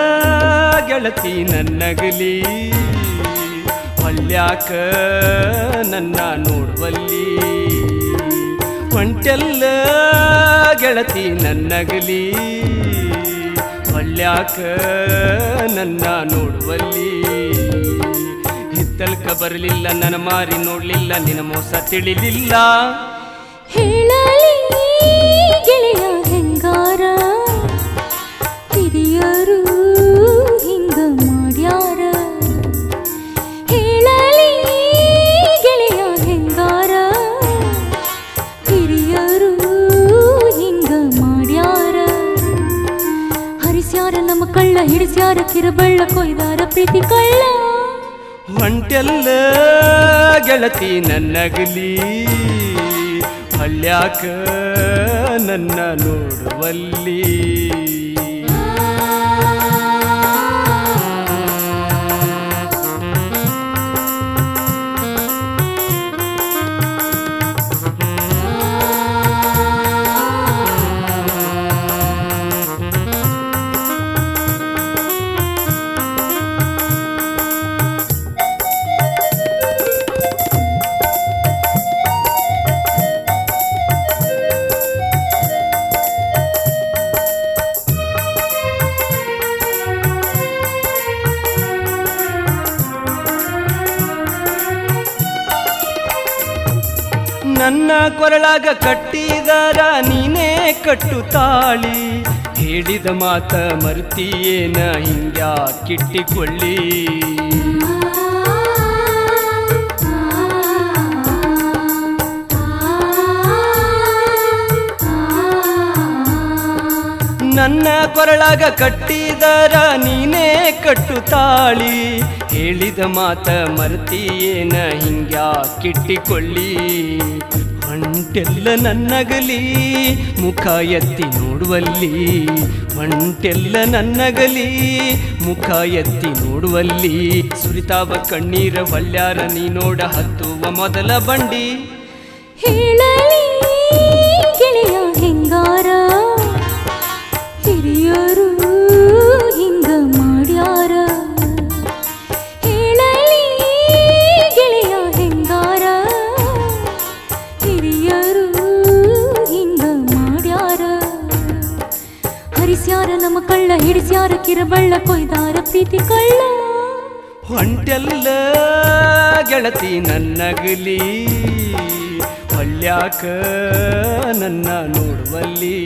ಗೆಳತಿ ನನ್ನಗಲಿ ಹೊಲ್ಯಾಕ ನನ್ನ ನೋಡುವಲ್ಲಿ ಹೊಂಟೆಲ್ಲ ಗೆಳತಿ ನನ್ನಗಲಿ ಹೊಲ್ಯಾಕ ನನ್ನ ನೋಡುವಲ್ಲಿ ಹಿತ್ತಲ್ಕ ಬರಲಿಲ್ಲ ನನ್ನ ಮಾರಿ ನೋಡ್ಲಿಲ್ಲ ನಿನ್ನ ಮೋಸ ತಿಳಿಲಿಲ್ಲ ಹೇಳಲಿ ಗೆಳೆಯ ಹೆಂಗಾರ ಹಿರಿಯರು ಹಿಂಗ ಮಾಡ್ಯಾರ ಹೇಳಲಿ ಗೆಳೆಯ ಹೆಂಗಾರ ಹಿರಿಯರು ಹಿಂಗ ಮಾಡ್ಯಾರ ಹರಿಸ್ಯಾರ ನಮ್ಮ ಕಳ್ಳ ಹಿಡಿಸ್ಯಾರ ಕಿರಬಳ್ಳ ಕೊಯ್ದಾರ ಪ್ರೀತಿ ಕಳ್ಳ ಹೊಂಟೆಲ್ಲ ಗೆಳತಿ ನನ್ನಗಲಿ ಹಳ್ಳ್ಯಾಕ ನನ್ನ ನೋಡುವಲ್ಲಿ ನನ್ನ ಕೊರಳಾಗ ಕಟ್ಟಿದಾರ ನೀನೇ ಕಟ್ಟು ತಾಳಿ ಹೇಳಿದ ಮಾತ ಮರ್ತಿಯೇನ ಹಿಂಗ್ಯಾ ಕಿಟ್ಟಿಕೊಳ್ಳಿ ನನ್ನ ಕೊರಳಾಗ ಕಟ್ಟಿದರ ನೀನೇ ಕಟ್ಟು ತಾಳಿ ಹೇಳಿದ ಮಾತ ಮರ್ತಿಯೇನ ಹಿಂಗ್ಯಾ ಕಿಟ್ಟಿಕೊಳ್ಳಿ ಹೊಂಟೆಲ್ಲ ನನ್ನಗಲಿ ಮುಖ ಎತ್ತಿ ನೋಡುವಲ್ಲಿ ಹೊಂಟೆಲ್ಲ ನನ್ನಗಲಿ ಮುಖ ಎತ್ತಿ ನೋಡುವಲ್ಲಿ ಸುರಿತಾವ ಕಣ್ಣೀರ ಹೊಳ್ಯಾರ ನೀ ನೋಡ ಹತ್ತುವ ಮೊದಲ ಬಂಡಿ ಹೇಳಲಿ ಗೆಳೆಯ ಹೆಂಗಾರ ಹಿರಿಯರು ಹಿಂಗ ಮಾಡ್ಯಾರ ಹೇಳಲಿ ಗೆಳೆಯ ಹೆಂಗಾರ ಹಿರಿಯರು ಹಿಂಗ ಮಾಡ್ಯಾರ ಹರಿಸ್ಯಾರ ನಮ್ಮ ಕಳ್ಳ ಹಿಡಿಸ್ಯಾರ ಕಿರಬಳ್ಳ ಕೊಯ್ದಾರ ಪ್ರೀತಿ ಕಳ್ಳ ಹೊಂಟೆಲ್ಲ ಗೆಳತಿ ನನ್ನಗಲಿ ಹೊಳ್ಯಾಕ ನನ್ನ ನೋಡುವಲ್ಲಿ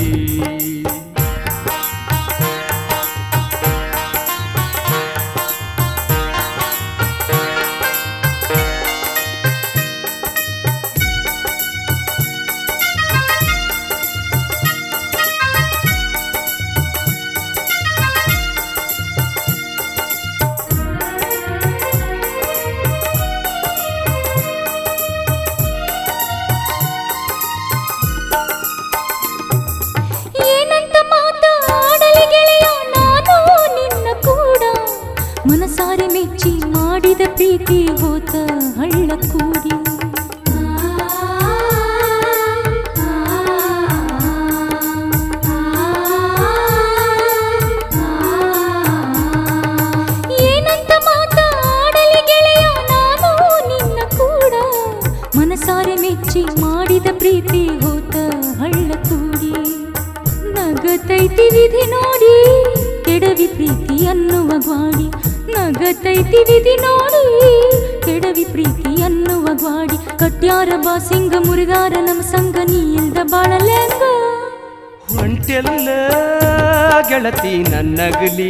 ಏನಂತ ಮಾತಾಡಲಿ ಗೆಳೆಯ ನಾನು ನಿನ್ನ ಕೂಡ ಮನಸಾರೆ ಮೆಚ್ಚಿ ಮಾಡಿದ ಪ್ರೀತಿ ಹೋತ ಹಳ್ಳ ಕೂಡಿ ಏನಂತ ಮಾತಾಡಲಿ ಗೆಳೆಯ ನಾನು ನಿನ್ನ ಕೂಡ ಮನಸಾರೆ ಮೆಚ್ಚಿ ಮಾಡಿದ ಪ್ರೀತಿ ಹೋತ ಹಳ್ಳ ಕೂಡಿ ನಗತೈತಿ ವಿಧಿ ನೋಡಿ ಕೆಡವಿ ಪ್ರೀತಿ ಅನ್ನುವ ಗ್ವಾಡಿ ನಗತೈತಿ ವಿಧಿ ನೋಡಿ ಕೆಡವಿ ಪ್ರೀತಿ ಅನ್ನುವ ಗ್ವಾಡಿ ಕಟ್ಯಾರ ಬಾಸಿಂಗ ಮುರಿದಾರ ನಮ್ಮ ಸಂಗ ನೀ ಇಲ್ದ ಬಾಳಲೆಂಗ ಹೊಂಟೆಲ್ಲ ಗೆಳತಿ ನನ್ನಗಲಿ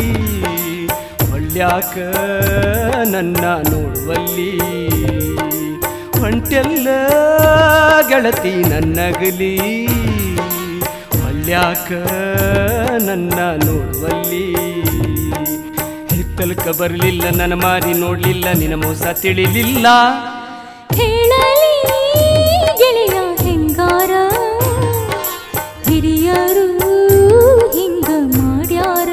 ಹೊಳ್ಯಾಕ ನನ್ನ ನೋಡುವಲ್ಲಿ ಹೊಂಟೆಲ್ಲ ಗೆಳತಿ ನನ್ನಗಲಿ ಹೊಳ್ಯಾಕ ನನ್ನ ನೋಡುವಲ್ಲಿ ಹಿತ್ತಲ್ಕ ಬರಲಿಲ್ಲ ನನ್ನ ಮಾರಿ ನೋಡ್ಲಿಲ್ಲ ನಿನ್ನ ಮೋಸ ತಿಳಿಲಿಲ್ಲ ಹೇಳಲಿ ಗೆಳೆಯ ಹೆಂಗಾರ ಹಿರಿಯರು ಹಿಂಗ ಮಾಡ್ಯಾರ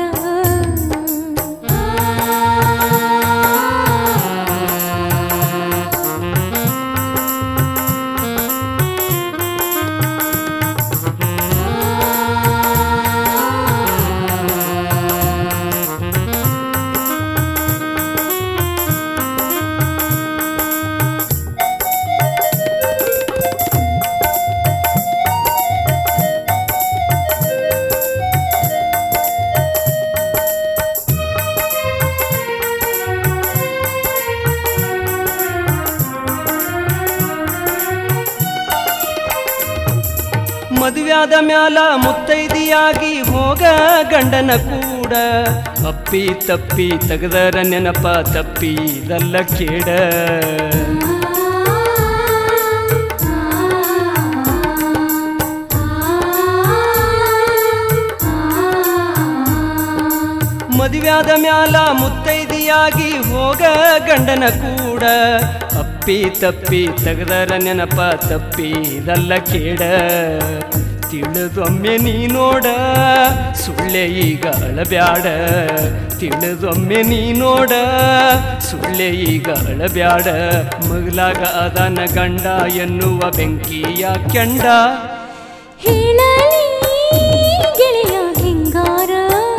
ಮದುವ್ಯಾದ ಮ್ಯಾಲ ಮುತ್ತೈದಿಯಾಗಿ ಹೋಗ ಗಂಡನ ಕೂಡ ಅಪ್ಪಿ ತಪ್ಪಿ ತೆಗದರ ನೆನಪ ತಪ್ಪಿ ಇದಲ್ಲ ಕೇಡ ಮದುವ್ಯಾದ ಮ್ಯಾಲ ಮುತ್ತೈದಿಯಾಗಿ ಹೋಗ ಗಂಡನ ಕೂಡ ಅಪ್ಪಿ ತಪ್ಪಿ ತೆಗದರ ನೆನಪ ತಪ್ಪಿ ಇದಲ್ಲ ಕೇಡ ತಿಳಿದೊಮ್ಮೆ ನೀ ನೋಡ ಸುಳ್ಳೆ ಈಗ ಅಳಬ್ಯಾಡ ತಿಳಿದೊಮ್ಮೆ ನೀ ನೋಡ ಸುಳ್ಳೆ ಈಗ ಅಳಬ್ಯಾಡ ಮಗಲಾಗ ಅದನ ಗಂಡ ಎನ್ನುವ ಬೆಂಕಿಯ ಕೆಂಡ ಹೇಳಲಿ ಗೆಳೆಯ ಹಿಂಗಾರ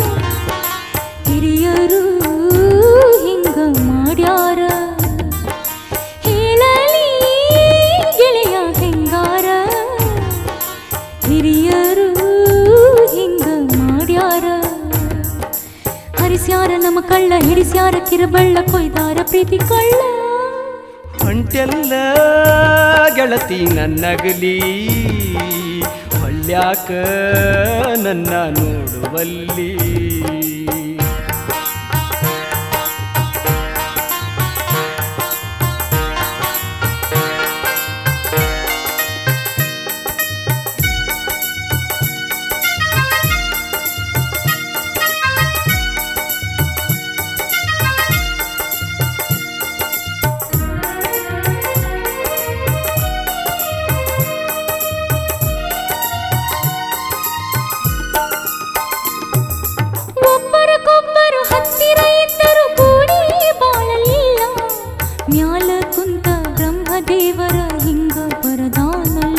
ಹಿರಿಯರು ಹಿಂಗ ಮಾಡ್ಯಾರ ಹೇಳಲಿ ಗೆಳೆಯ ಹಿಂಗಾರ ಹಿರಿಯರು ಹಿಂಗ ಮಾಡ್ಯಾರ ಹರಿಸ್ಯಾರ ನಮ್ಮ ಕಳ್ಳ ಹಿಡಿಸ್ಯಾರ ಕಿರಬಳ್ಳ ಕೊಯ್ದಾರ ಪ್ರೀತಿ ಕಳ್ಳ ಹೊಂಟೆಲ್ಲ ಗೆಳತಿ ನನ್ನಗಲಿ ಹೊಳ್ಯಾಕ ನನ್ನ ನೋಡುವಲ್ಲಿ ಒಬ್ಬರಗೊಬ್ಬರು ಹತ್ತಿರ ಇದ್ದರು ಕೂಡಿ ಬಾಳಲಿಲ್ಲ ಮ್ಯಾಲ ಕುಂತ ಬ್ರಹ್ಮದೇವರ ಹಿಂಗ ಬರದಾನಲ್ಲ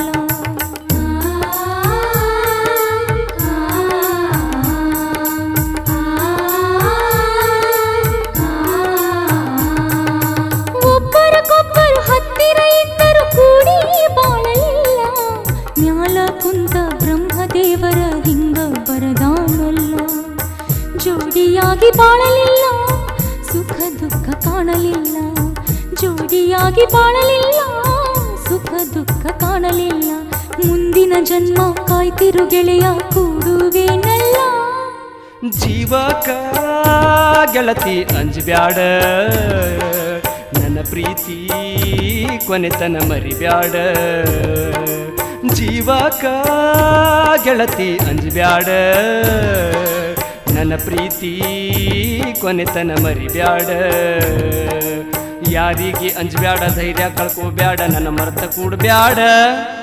ಒಬ್ಬರಗೊಬ್ಬರು ಹತ್ತಿರ ಇದ್ದರು ಕೂಡಿ ಬಾಳಲಿಲ್ಲ ಮ್ಯಾಲ ಕುಂತ ಬ್ರಹ್ಮದೇವರ ಹಿಂಗ ಬರದಾನಲ್ಲ ಜೋಡಿಯಾಗಿ ಬಾಳಲಿಲ್ಲ ಸುಖ ದುಃಖ ಕಾಣಲಿಲ್ಲ ಜೋಡಿಯಾಗಿ ಬಾಳಲಿಲ್ಲ ಸುಖ ದುಃಖ ಕಾಣಲಿಲ್ಲ ಮುಂದಿನ ಜನ್ಮ ಕಾಯ್ತಿರು ಗೆಳೆಯ ಕೂಡುವೇನಲ್ಲ ಜೀವಕ ಗೆಳತಿ ಅಂಜಬ್ಯಾಡ ನನ್ನ ಪ್ರೀತಿ ಕೊನೆತನ ಮರಿಬ್ಯಾಡ ಜೀವಕ ಗೆಳತಿ ಅಂಜಬ್ಯಾಡ ನನ್ನ ಪ್ರೀತಿ ಕೊನೆತನ ಮರಿಬ್ಯಾಡ ಯಾರಿಗೆ ಅಂಜಬ್ಯಾಡ ಧೈರ್ಯ ಕಳ್ಕೋಬ್ಯಾಡ ನನ್ನ ಮರ್ತ ಕೂಡ್ಬ್ಯಾಡ